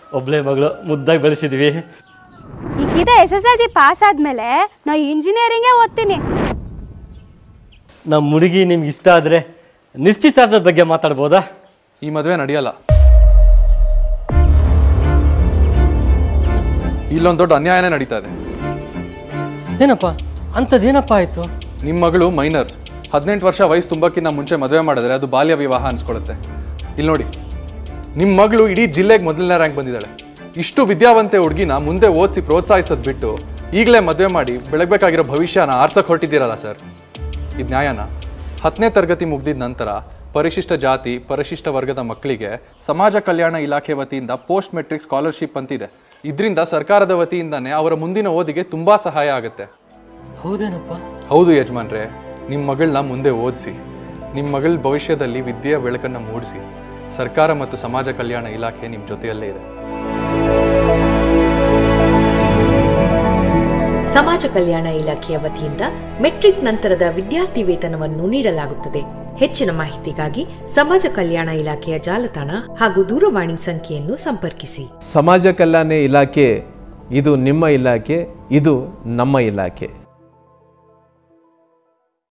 ಒಬ್ಳೆ ಮಗಳು ಮುದ್ದಾಗಿ ಬೆಳೆಸಿದ್ವಿ ಈ Geeta S S L C pass ಆದಮೇಲೆ ನಾ ಇಂಜಿನಿಯರಿಂಗೇ ಓದ್ತೀನಿ ನಮ್ಮ ಹುಡುಗಿ ನಿಮ್ಗೆ ಇಷ್ಟ ಆದರೆ ನಿಶ್ಚಿತಾರ್ಥದ ಬಗ್ಗೆ ಮಾತಾಡ್ಬೋದಾ ಈ ಮದುವೆ ನಡೆಯಲ್ಲ ಇಲ್ಲೊಂದು ದೊಡ್ಡ ಅನ್ಯಾಯನೇ ನಡೀತಾ ಇದೆ ಏನಪ್ಪ ಅಂಥದ್ದೇನಪ್ಪ ಆಯಿತು ನಿಮ್ಮ ಮಗಳು ಮೈನರ್ ಹದಿನೆಂಟು ವರ್ಷ ವಯಸ್ಸು ತುಂಬಕ್ಕಿಂತ ಮುಂಚೆ ಮದುವೆ ಮಾಡಿದ್ರೆ ಅದು ಬಾಲ್ಯ ವಿವಾಹ ಅನ್ಸ್ಕೊಳ್ಳುತ್ತೆ ಇಲ್ಲಿ ನೋಡಿ ನಿಮ್ಮ ಮಗಳು ಇಡೀ ಜಿಲ್ಲೆಗೆ ಮೊದಲನೇ ರ್ಯಾಂಕ್ ಬಂದಿದ್ದಾಳೆ ಇಷ್ಟು ವಿದ್ಯಾವಂತೆ ಹುಡುಗಿನ ಮುಂದೆ ಓದಿಸಿ ಪ್ರೋತ್ಸಾಹಿಸೋದು ಬಿಟ್ಟು ಈಗಲೇ ಮದುವೆ ಮಾಡಿ ಬೆಳಗ್ಬೇಕಾಗಿರೋ ಭವಿಷ್ಯನ ಆರ್ಸಕ್ಕೆ ಹೊರಟಿದ್ದೀರಲ್ಲ ಸರ್ ಇದು ನ್ಯಾಯನ ಹತ್ತನೇ ತರಗತಿ ಮುಗ್ದಿದ ನಂತರ ಪರಿಶಿಷ್ಟ ಜಾತಿ ಪರಿಶಿಷ್ಟ ವರ್ಗದ ಮಕ್ಕಳಿಗೆ ಸಮಾಜ ಕಲ್ಯಾಣ ಇಲಾಖೆ ವತಿಯಿಂದ ಪೋಸ್ಟ್ ಮೆಟ್ರಿಕ್ ಸ್ಕಾಲರ್ಶಿಪ್ ಅಂತಿದೆ ಇದರಿಂದ ಸರ್ಕಾರದ ವತಿಯಿಂದನೇ ಅವರ ಮುಂದಿನ ಓದಿಗೆ ತುಂಬಾ ಸಹಾಯ ಆಗುತ್ತೆ ಹೌದೇನಪ್ಪ ಹೌದು ಯಜಮಾನ್ರೆ ನಿಮ್ಮ ಮಗಳನ್ನ ಮುಂದೆ ಓದಿಸಿ ನಿಮ್ಮ ಮಗಳ ಭವಿಷ್ಯದಲ್ಲಿ ವಿದ್ಯೆಯ ಬೆಳಕನ್ನು ಮೂಡಿಸಿ ಸರ್ಕಾರ ಮತ್ತು ಸಮಾಜ ಕಲ್ಯಾಣ ಇಲಾಖೆ ನಿಮ್ಮ ಜೊತೆಯಲ್ಲೇ ಇದೆ ಸಮಾಜ ಕಲ್ಯಾಣ ಇಲಾಖೆಯ ವತಿಯಿಂದ ಮೆಟ್ರಿಕ್ ನಂತರದ ವಿದ್ಯಾರ್ಥಿ ವೇತನವನ್ನು ನೀಡಲಾಗುತ್ತದೆ ಹೆಚ್ಚಿನ ಮಾಹಿತಿಗಾಗಿ ಸಮಾಜ ಕಲ್ಯಾಣ ಇಲಾಖೆಯ ಜಾಲತಾಣ ಹಾಗೂ ದೂರವಾಣಿ ಸಂಖ್ಯೆಯನ್ನು ಸಂಪರ್ಕಿಸಿ ಸಮಾಜ ಕಲ್ಯಾಣ ಇಲಾಖೆ ಇದು ನಿಮ್ಮ ಇಲಾಖೆ ಇದು ನಮ್ಮ ಇಲಾಖೆ